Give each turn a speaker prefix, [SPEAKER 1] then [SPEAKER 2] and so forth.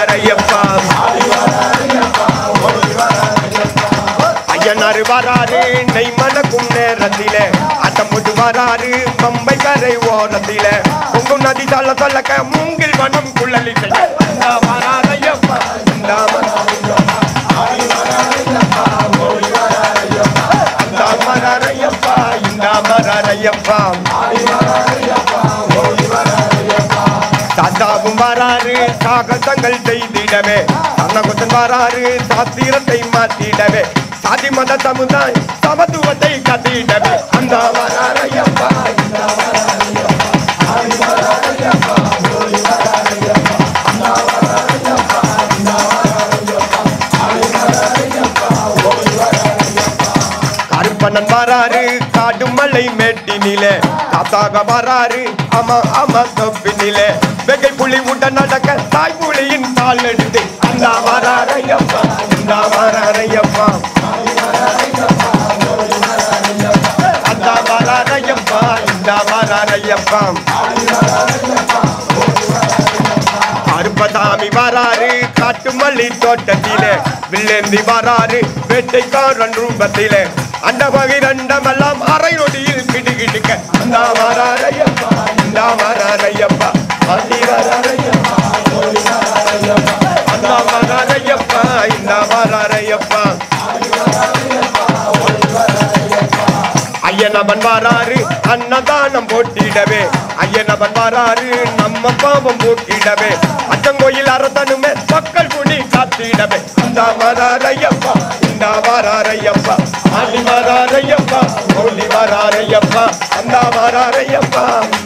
[SPEAKER 1] வராரையப்பா ஐயனாரு வராரு நெய் மணக்கும் நேரத்திலே அட்டமுட்டு வராரு பம்பை கரை ஓரத்தில உங்க நதி தள்ள தள்ளக்க மூங்கில் வனம் குள்ளலி செய்ய இந்த வராரையப்பா இந்த இந்த வராரையப்பா இந்த வராரையப்பா தாத்தாவும் வராரு சாகசங்கள் செய்திடவே சன்னகுத்தன் வராரு சாத்திரத்தை மாத்திடவே சாதி மத சமுதாய சமத்துவத்தை கத்திடவே அந்த வராரையப்பா இந்த கருப்பண்ணன் வராரு காடு மலை மேட்டினிலே தாத்தாக வராரு அம அம தொப்பினிலே வெகை புலி உட நடக்க தாய் புலியின் தாள் எடுத்து அந்த வராரையப்பா இந்த வராரையப்பா அந்த வராரையப்பா இந்த வராரையப்பா அருப்பசாமி வராரு காட்டு மல்லி தோட்டத்திலே வில்லேந்தி வராரு வேட்டைக்காரன் ரூபத்திலே அந்த பகிரண்டமெல்லாம் அரை நொடியில் கிடுகிடுக்க அந்த வராரையப்பா இந்த வராரையப்பா அதி வராரையப்பா அந்த வராரையப்பா இந்த வராரையப்பா ஐயனவன் வராரு அன்னதானம் போட்டிடவே ஐயனவன் வராரு நம்ம பாவம் போட்டிடவே அச்சங்கோயில் அரசனுமே மக்கள் குடி காத்திடவே இந்த வராரையப்பா இந்த வராரையப்பா ஆதி வராரையப்பா மௌலி வராரையப்பா அந்த வராரையப்பா